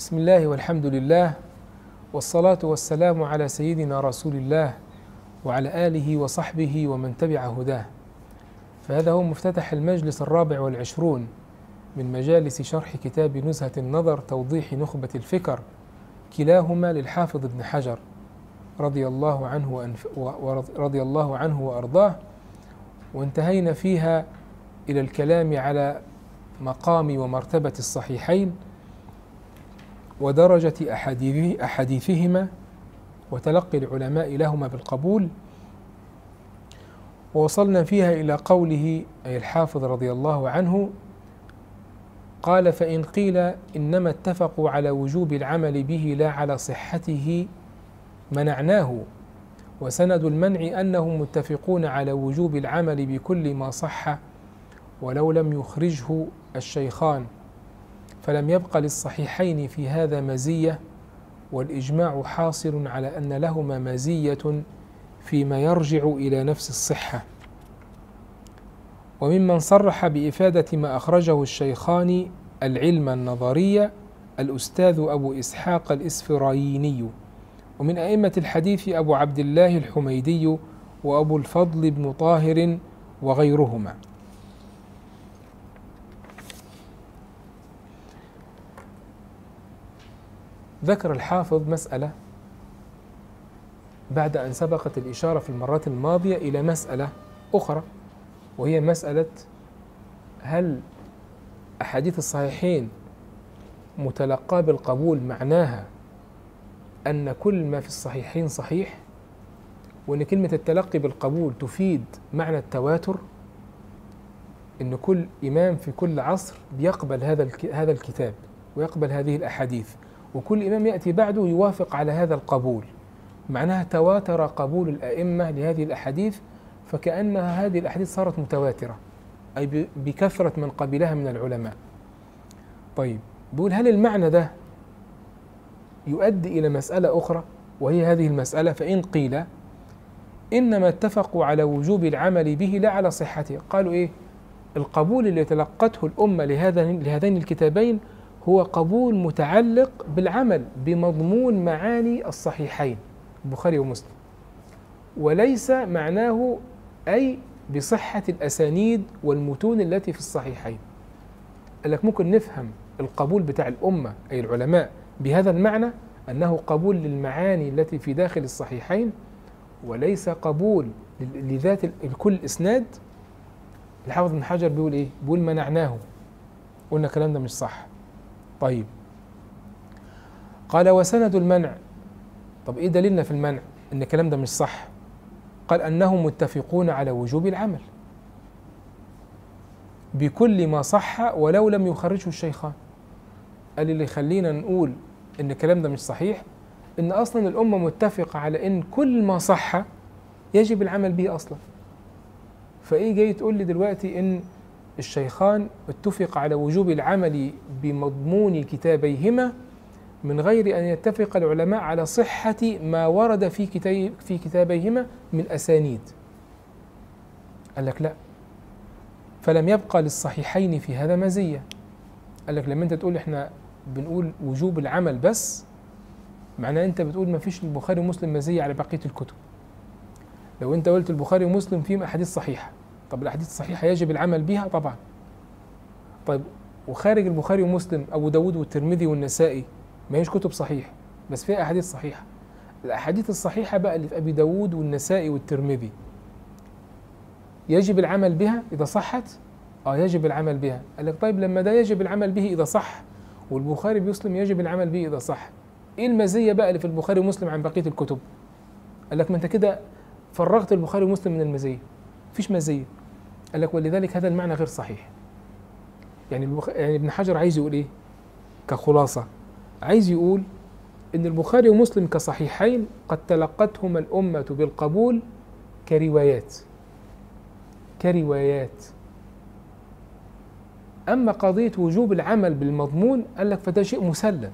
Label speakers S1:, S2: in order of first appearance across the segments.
S1: بسم الله والحمد لله والصلاة والسلام على سيدنا رسول الله وعلى آله وصحبه ومن تبع هداه فهذا هو مفتتح المجلس الرابع والعشرون من مجالس شرح كتاب نزهة النظر توضيح نخبة الفكر كلاهما للحافظ ابن حجر رضي الله عنه وأنف ورضي الله عنه وأرضاه وانتهينا فيها إلى الكلام على مقام ومرتبة الصحيحين ودرجة أحاديثه أحاديثهما وتلقي العلماء لهما بالقبول ووصلنا فيها إلى قوله أي الحافظ رضي الله عنه قال فإن قيل إنما اتفقوا على وجوب العمل به لا على صحته منعناه وسند المنع أنهم متفقون على وجوب العمل بكل ما صح ولو لم يخرجه الشيخان فلم يبق للصحيحين في هذا مزية والإجماع حاصل على أن لهما مزية فيما يرجع إلى نفس الصحة وممن صرح بإفادة ما أخرجه الشيخان العلم النظرية الأستاذ أبو إسحاق الإسفرايني ومن أئمة الحديث أبو عبد الله الحميدي وأبو الفضل بن طاهر وغيرهما ذكر الحافظ مسألة بعد أن سبقت الإشارة في المرات الماضية إلى مسألة أخرى وهي مسألة هل أحاديث الصحيحين متلقاة بالقبول معناها أن كل ما في الصحيحين صحيح وأن كلمة التلقي بالقبول تفيد معنى التواتر أن كل إمام في كل عصر بيقبل هذا هذا الكتاب ويقبل هذه الأحاديث وكل إمام يأتي بعده يوافق على هذا القبول معناها تواتر قبول الأئمة لهذه الأحاديث فكأنها هذه الأحاديث صارت متواترة أي بكثرة من قبلها من العلماء طيب بيقول هل المعنى ده يؤدي إلى مسألة أخرى وهي هذه المسألة فإن قيل إنما اتفقوا على وجوب العمل به لا على صحته قالوا إيه القبول اللي تلقته الأمة لهذا لهذين الكتابين هو قبول متعلق بالعمل بمضمون معاني الصحيحين البخاري ومسلم وليس معناه أي بصحة الأسانيد والمتون التي في الصحيحين قال لك ممكن نفهم القبول بتاع الأمة أي العلماء بهذا المعنى أنه قبول للمعاني التي في داخل الصحيحين وليس قبول لذات الكل إسناد الحافظ بن حجر بيقول إيه؟ بيقول منعناه قلنا الكلام ده مش صح طيب قال وسند المنع طب ايه دليلنا في المنع ان الكلام ده مش صح قال انهم متفقون على وجوب العمل بكل ما صح ولو لم يخرجه الشيخان قال اللي يخلينا نقول ان الكلام ده مش صحيح ان اصلا الامه متفقه على ان كل ما صح يجب العمل به اصلا فايه جاي تقول لي دلوقتي ان الشيخان اتفق على وجوب العمل بمضمون كتابيهما من غير ان يتفق العلماء على صحه ما ورد في كتاب في كتابيهما من اسانيد قال لك لا فلم يبقى للصحيحين في هذا مزيه قال لك لما انت تقول احنا بنقول وجوب العمل بس معناه انت بتقول ما فيش البخاري ومسلم مزيه على بقيه الكتب لو انت قلت البخاري ومسلم فيهم احاديث صحيحه طب الاحاديث الصحيحه يجب العمل بها طبعا طيب وخارج البخاري ومسلم ابو داود والترمذي والنسائي ما هيش كتب صحيح بس فيها احاديث صحيحه الاحاديث الصحيحه بقى اللي في ابي داود والنسائي والترمذي يجب العمل بها اذا صحت اه يجب العمل بها قال لك طيب لما ده يجب العمل به اذا صح والبخاري ومسلم يجب العمل به اذا صح ايه المزيه بقى اللي في البخاري ومسلم عن بقيه الكتب قال لك ما انت كده فرغت البخاري ومسلم من المزيه مفيش مزيه قال لك ولذلك هذا المعنى غير صحيح يعني البخ... يعني ابن حجر عايز يقول ايه كخلاصه عايز يقول ان البخاري ومسلم كصحيحين قد تلقتهما الامه بالقبول كروايات كروايات اما قضيه وجوب العمل بالمضمون قال لك فده شيء مسلم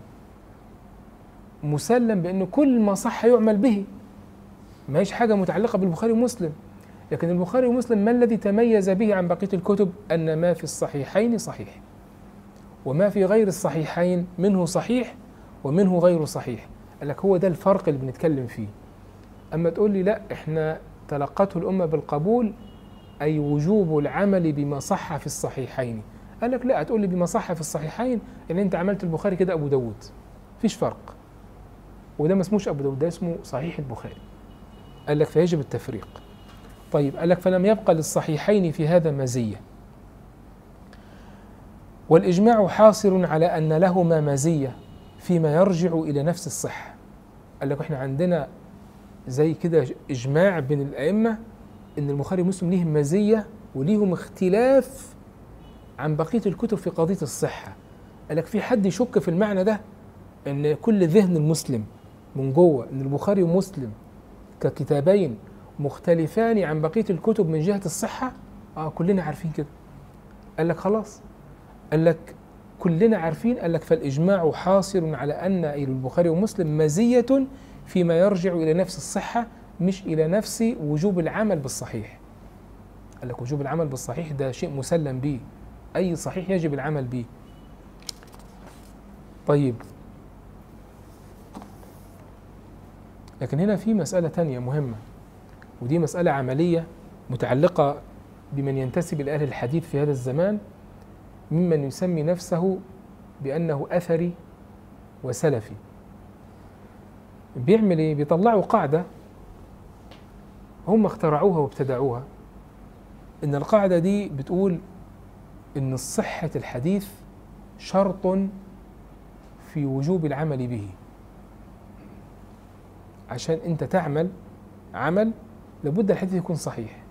S1: مسلم بانه كل ما صح يعمل به ما هيش حاجه متعلقه بالبخاري ومسلم لكن البخاري ومسلم ما الذي تميز به عن بقيه الكتب ان ما في الصحيحين صحيح وما في غير الصحيحين منه صحيح ومنه غير صحيح قال لك هو ده الفرق اللي بنتكلم فيه أما تقول لي لا إحنا تلقته الأمة بالقبول أي وجوب العمل بما صح في الصحيحين قال لك لا هتقول لي بما صح في الصحيحين ان انت عملت البخاري كده ابو داود مفيش فرق وده ما اسموش ابو داود ده اسمه صحيح البخاري قال لك فيجب التفريق طيب قال لك فلم يبقى للصحيحين في هذا مزيه والاجماع حاصر على ان لهما مزيه فيما يرجع الى نفس الصحه قال لك احنا عندنا زي كده اجماع بين الائمه ان البخاري ومسلم ليهم مزيه وليهم اختلاف عن بقيه الكتب في قضيه الصحه قال لك في حد يشك في المعنى ده ان كل ذهن المسلم من جوه ان البخاري ومسلم ككتابين مختلفان عن بقيه الكتب من جهه الصحه اه كلنا عارفين كده قال لك خلاص قال لك كلنا عارفين قال لك فالاجماع حاصر على ان البخاري ومسلم مزيه فيما يرجع الى نفس الصحه مش الى نفس وجوب العمل بالصحيح قال لك وجوب العمل بالصحيح ده شيء مسلم به اي صحيح يجب العمل به طيب لكن هنا في مسألة تانية مهمة ودي مسألة عملية متعلقة بمن ينتسب إلى أهل الحديث في هذا الزمان ممن يسمي نفسه بأنه أثري وسلفي بيعمل إيه؟ بيطلعوا قاعدة هم اخترعوها وابتدعوها إن القاعدة دي بتقول إن صحة الحديث شرط في وجوب العمل به عشان انت تعمل عمل لابد الحديث يكون صحيح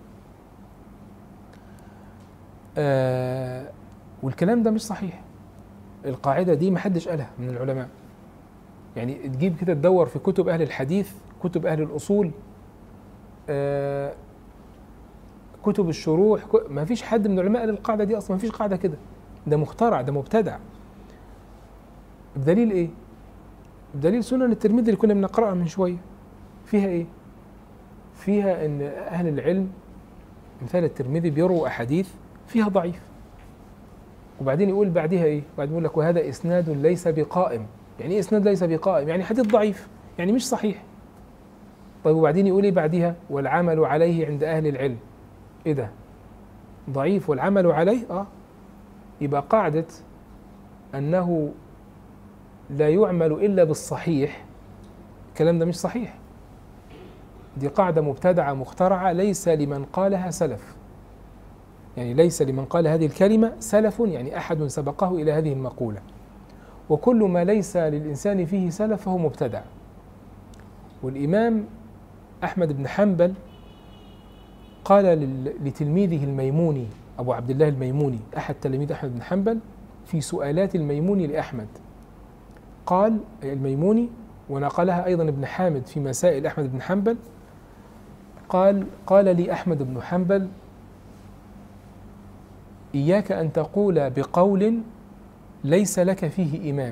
S1: آه والكلام ده مش صحيح القاعده دي محدش قالها من العلماء يعني تجيب كده تدور في كتب اهل الحديث كتب اهل الاصول آه كتب الشروح ما فيش حد من العلماء قال القاعده دي اصلا ما فيش قاعده كده ده مخترع ده مبتدع بدليل ايه بدليل سنن الترمذي اللي كنا بنقراها من شويه فيها ايه فيها ان اهل العلم مثال الترمذي بيرووا احاديث فيها ضعيف وبعدين يقول بعدها ايه بعدين يقول لك وهذا اسناد ليس بقائم يعني ايه اسناد ليس بقائم يعني حديث ضعيف يعني مش صحيح طيب وبعدين يقول ايه بعدها والعمل عليه عند اهل العلم ايه ده ضعيف والعمل عليه اه يبقى قاعده انه لا يعمل الا بالصحيح الكلام ده مش صحيح دي قاعده مبتدعه مخترعه ليس لمن قالها سلف يعني ليس لمن قال هذه الكلمه سلف يعني احد سبقه الى هذه المقوله وكل ما ليس للانسان فيه سلف فهو مبتدع والامام احمد بن حنبل قال لتلميذه الميموني ابو عبد الله الميموني احد تلاميذ احمد بن حنبل في سؤالات الميموني لاحمد قال الميموني ونقلها أيضا ابن حامد في مسائل أحمد بن حنبل قال قال لي أحمد بن حنبل إياك أن تقول بقول ليس لك فيه إمام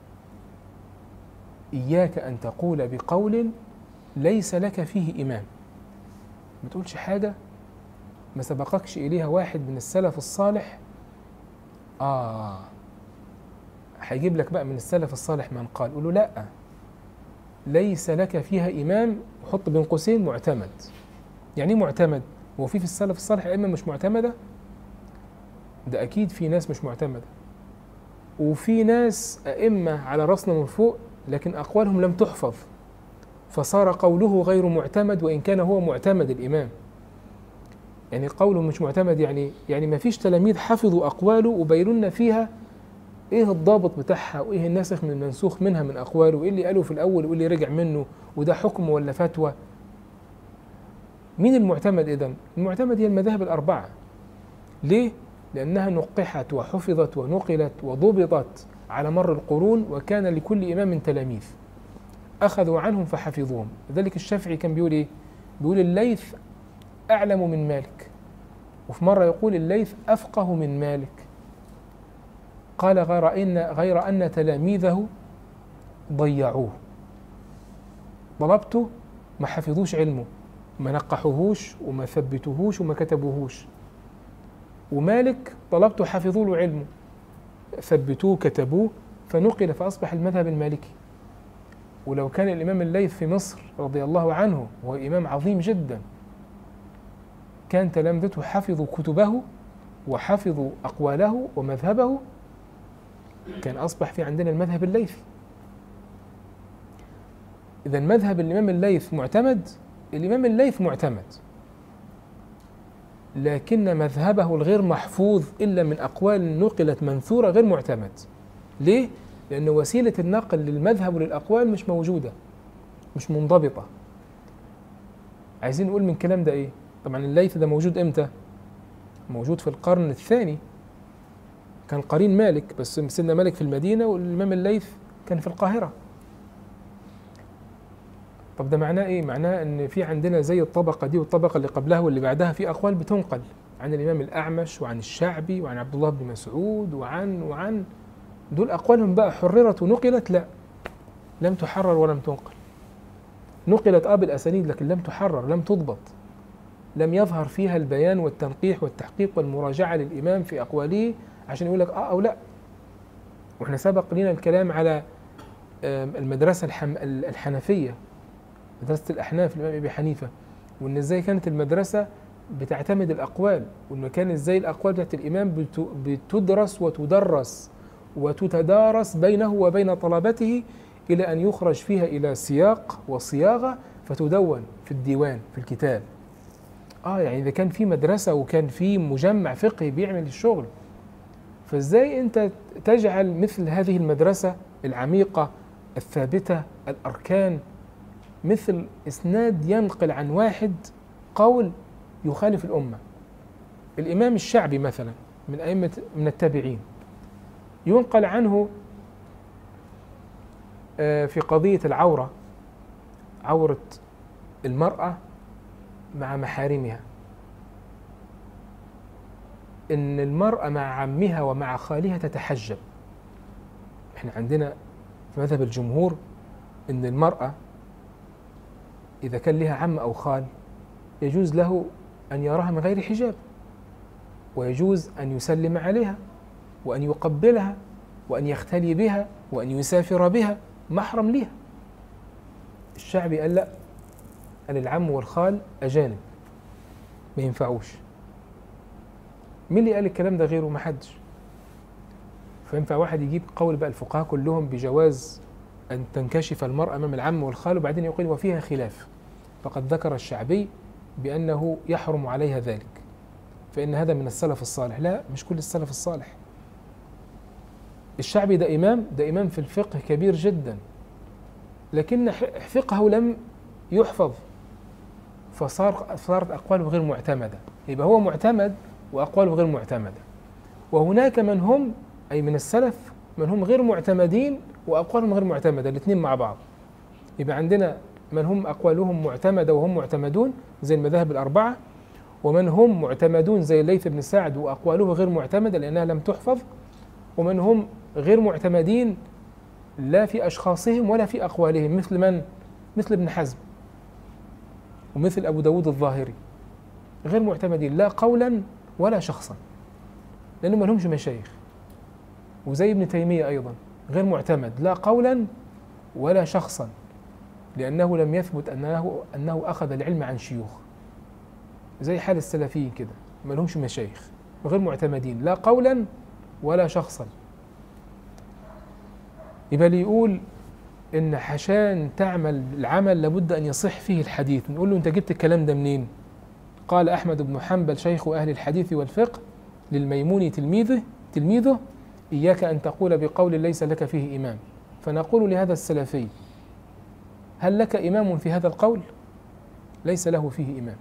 S1: إياك أن تقول بقول ليس لك فيه إمام ما تقولش حاجة ما سبقكش إليها واحد من السلف الصالح آه هيجيب لك بقى من السلف الصالح من قال قول له لا ليس لك فيها إمام وحط بين قوسين معتمد يعني ايه معتمد هو في في السلف الصالح أئمة مش معتمدة ده أكيد في ناس مش معتمدة وفي ناس أئمة على رأسنا من فوق لكن أقوالهم لم تحفظ فصار قوله غير معتمد وإن كان هو معتمد الإمام يعني قوله مش معتمد يعني يعني ما فيش تلاميذ حفظوا أقواله وبينوا فيها ايه الضابط بتاعها وايه الناسخ من المنسوخ منها من اقواله وايه اللي قاله في الاول وايه اللي رجع منه وده حكم ولا فتوى مين المعتمد اذا المعتمد هي المذاهب الاربعه ليه لانها نقحت وحفظت ونقلت وضبطت على مر القرون وكان لكل امام تلاميذ اخذوا عنهم فحفظوهم لذلك الشافعي كان بيقول ايه بيقول الليث اعلم من مالك وفي مره يقول الليث افقه من مالك قال غير أن غير أن تلاميذه ضيعوه طلبته ما حفظوش علمه ما نقحوهوش وما ثبتوهوش وما كتبوهوش ومالك طلبته حفظوا له علمه ثبتوه كتبوه فنقل فأصبح المذهب المالكي ولو كان الإمام الليث في مصر رضي الله عنه وهو إمام عظيم جدا كان تلامذته حفظوا كتبه وحفظوا أقواله ومذهبه كان أصبح في عندنا المذهب الليثي إذا مذهب الإمام الليث معتمد الإمام الليث معتمد لكن مذهبه الغير محفوظ إلا من أقوال نقلت منثورة غير معتمد ليه؟ لأن وسيلة النقل للمذهب وللأقوال مش موجودة مش منضبطة عايزين نقول من الكلام ده إيه؟ طبعا الليث ده موجود إمتى؟ موجود في القرن الثاني كان قرين مالك بس سيدنا مالك في المدينة والإمام الليث كان في القاهرة طب ده معناه ايه؟ معناه ان في عندنا زي الطبقه دي والطبقه اللي قبلها واللي بعدها في اقوال بتنقل عن الامام الاعمش وعن الشعبي وعن عبد الله بن مسعود وعن وعن دول اقوالهم بقى حررت ونقلت لا لم تحرر ولم تنقل نقلت اه بالاسانيد لكن لم تحرر لم تضبط لم يظهر فيها البيان والتنقيح والتحقيق والمراجعه للامام في اقواله عشان يقول لك اه او لا واحنا سبق لنا الكلام على المدرسه الحنفيه مدرسة الأحناف الإمام أبي حنيفة وإن إزاي كانت المدرسة بتعتمد الأقوال وإن كان إزاي الأقوال بتاعت الإمام بتدرس وتدرس وتتدارس بينه وبين طلبته إلى أن يخرج فيها إلى سياق وصياغة فتدون في الديوان في الكتاب آه يعني إذا كان في مدرسة وكان في مجمع فقهي بيعمل الشغل فإزاي أنت تجعل مثل هذه المدرسة العميقة الثابتة الأركان مثل اسناد ينقل عن واحد قول يخالف الامه الامام الشعبي مثلا من ائمه من التابعين ينقل عنه في قضيه العوره عوره المراه مع محارمها ان المراه مع عمها ومع خالها تتحجب احنا عندنا في مذهب الجمهور ان المراه إذا كان لها عم أو خال يجوز له أن يراها من غير حجاب ويجوز أن يسلم عليها وأن يقبلها وأن يختلي بها وأن يسافر بها محرم لها الشعبي قال لا قال العم والخال أجانب ما ينفعوش مين اللي قال الكلام ده غيره ما حدش فينفع واحد يجيب قول بقى الفقهاء كلهم بجواز أن تنكشف المرأة أمام العم والخال وبعدين يقول وفيها خلاف فقد ذكر الشعبي بأنه يحرم عليها ذلك فإن هذا من السلف الصالح لا مش كل السلف الصالح الشعبي ده إمام ده إمام في الفقه كبير جدا لكن فقهه لم يحفظ فصار صارت أقواله غير معتمدة يبقى هو معتمد وأقواله غير معتمدة وهناك من هم أي من السلف من هم غير معتمدين وأقوالهم غير معتمدة الاثنين مع بعض يبقى عندنا من هم أقوالهم معتمدة وهم معتمدون زي المذاهب الأربعة ومن هم معتمدون زي الليث بن سعد وأقواله غير معتمدة لأنها لم تحفظ ومن هم غير معتمدين لا في أشخاصهم ولا في أقوالهم مثل من؟ مثل ابن حزم ومثل أبو داود الظاهري غير معتمدين لا قولا ولا شخصا لأنهم ما لهمش مشايخ وزي ابن تيمية أيضا غير معتمد لا قولا ولا شخصا لأنه لم يثبت أنه أنه أخذ العلم عن شيوخ زي حال السلفيين كده ما لهمش مشايخ وغير معتمدين لا قولا ولا شخصا يبقى اللي يقول ان عشان تعمل العمل لابد ان يصح فيه الحديث نقول له انت جبت الكلام ده منين قال احمد بن حنبل شيخ اهل الحديث والفقه للميمون تلميذه تلميذه اياك ان تقول بقول ليس لك فيه امام فنقول لهذا السلفي هل لك امام في هذا القول ليس له فيه امام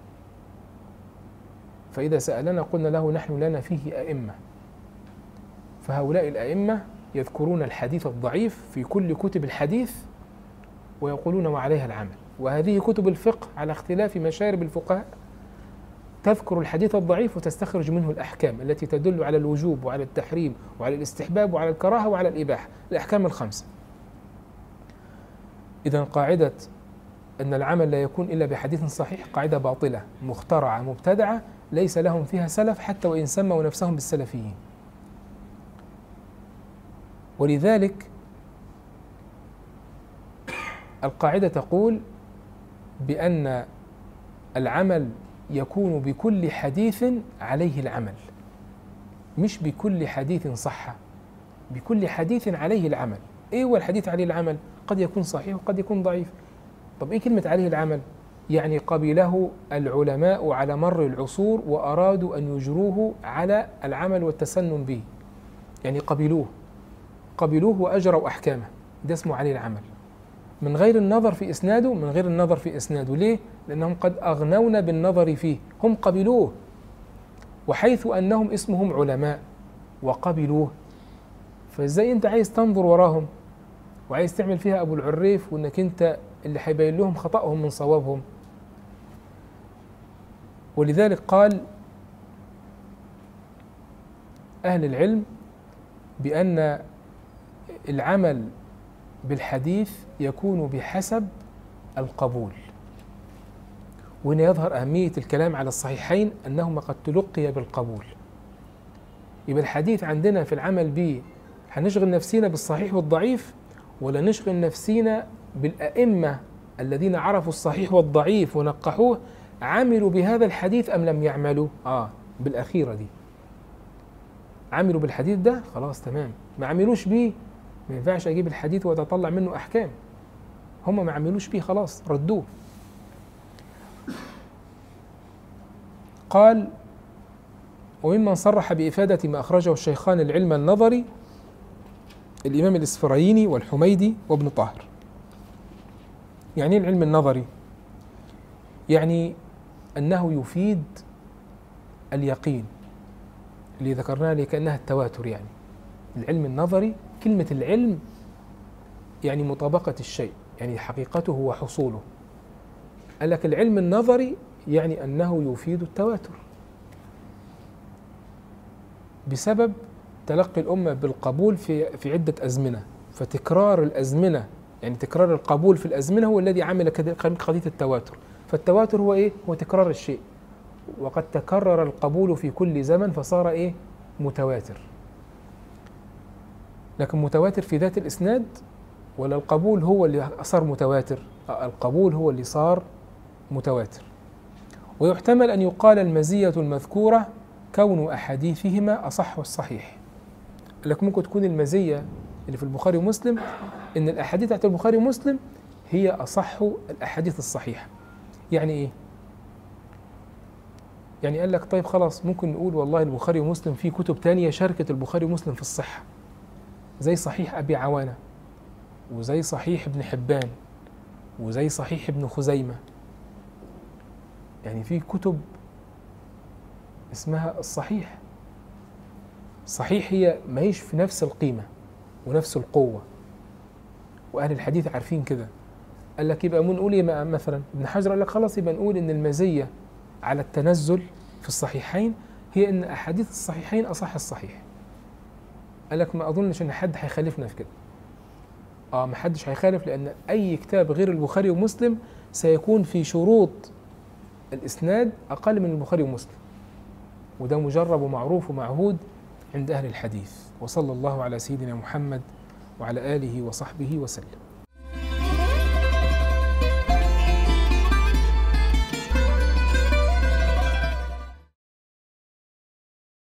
S1: فاذا سالنا قلنا له نحن لنا فيه ائمه فهؤلاء الائمه يذكرون الحديث الضعيف في كل كتب الحديث ويقولون وعليها العمل وهذه كتب الفقه على اختلاف مشارب الفقهاء تذكر الحديث الضعيف وتستخرج منه الأحكام التي تدل على الوجوب وعلى التحريم وعلى الاستحباب وعلى الكراهة وعلى الإباحة الأحكام الخمسة إذا قاعدة أن العمل لا يكون إلا بحديث صحيح قاعدة باطلة مخترعة مبتدعة ليس لهم فيها سلف حتى وإن سموا نفسهم بالسلفيين ولذلك القاعدة تقول بأن العمل يكون بكل حديث عليه العمل مش بكل حديث صح بكل حديث عليه العمل ايه هو الحديث عليه العمل قد يكون صحيح وقد يكون ضعيف طب ايه كلمة عليه العمل يعني قبله العلماء على مر العصور وأرادوا أن يجروه على العمل والتسنن به يعني قبلوه قبلوه وأجروا أحكامه ده اسمه عليه العمل من غير النظر في إسناده من غير النظر في إسناده ليه؟ لأنهم قد أغنونا بالنظر فيه هم قبلوه وحيث أنهم اسمهم علماء وقبلوه فإزاي أنت عايز تنظر وراهم وعايز تعمل فيها أبو العريف وإنك أنت اللي هيبين لهم خطأهم من صوابهم ولذلك قال أهل العلم بأن العمل بالحديث يكون بحسب القبول وهنا يظهر أهمية الكلام على الصحيحين أنهما قد تلقي بالقبول يبقى الحديث عندنا في العمل به هنشغل نفسينا بالصحيح والضعيف ولا نشغل نفسينا بالأئمة الذين عرفوا الصحيح والضعيف ونقحوه عملوا بهذا الحديث أم لم يعملوا آه بالأخيرة دي عملوا بالحديث ده خلاص تمام ما عملوش بيه ما ينفعش أجيب الحديث وأتطلع منه أحكام هم ما عملوش بيه خلاص ردوه قال وممن صرح بإفادة ما أخرجه الشيخان العلم النظري الإمام الإسفرايني والحميدي وابن طاهر يعني العلم النظري يعني أنه يفيد اليقين اللي ذكرناه لي كأنها التواتر يعني العلم النظري كلمة العلم يعني مطابقة الشيء يعني حقيقته وحصوله قال لك العلم النظري يعني أنه يفيد التواتر بسبب تلقي الأمة بالقبول في في عدة أزمنة فتكرار الأزمنة يعني تكرار القبول في الأزمنة هو الذي عمل قضية التواتر فالتواتر هو إيه؟ هو تكرار الشيء وقد تكرر القبول في كل زمن فصار إيه؟ متواتر لكن متواتر في ذات الإسناد ولا القبول هو اللي صار متواتر القبول هو اللي صار متواتر ويحتمل أن يقال المزية المذكورة كون أحاديثهما أصح والصحيح لك ممكن تكون المزية اللي في البخاري ومسلم إن الأحاديث بتاعت البخاري ومسلم هي أصح الأحاديث الصحيحة يعني إيه؟ يعني قال لك طيب خلاص ممكن نقول والله البخاري ومسلم في كتب تانية شاركت البخاري ومسلم في الصحة زي صحيح أبي عوانة وزي صحيح ابن حبان وزي صحيح ابن خزيمة يعني في كتب اسمها الصحيح صحيح هي ما هيش في نفس القيمة ونفس القوة وأهل الحديث عارفين كده قال لك يبقى نقول إيه مثلا ابن حجر قال لك خلاص يبقى نقول إن المزية على التنزل في الصحيحين هي إن أحاديث الصحيحين أصح الصحيح قال لك ما أظنش إن حد هيخالفنا في كده اه ما حدش هيخالف لأن أي كتاب غير البخاري ومسلم سيكون في شروط الإسناد أقل من البخاري ومسلم وده مجرب ومعروف ومعهود عند أهل الحديث وصلى الله على سيدنا محمد وعلى آله وصحبه وسلم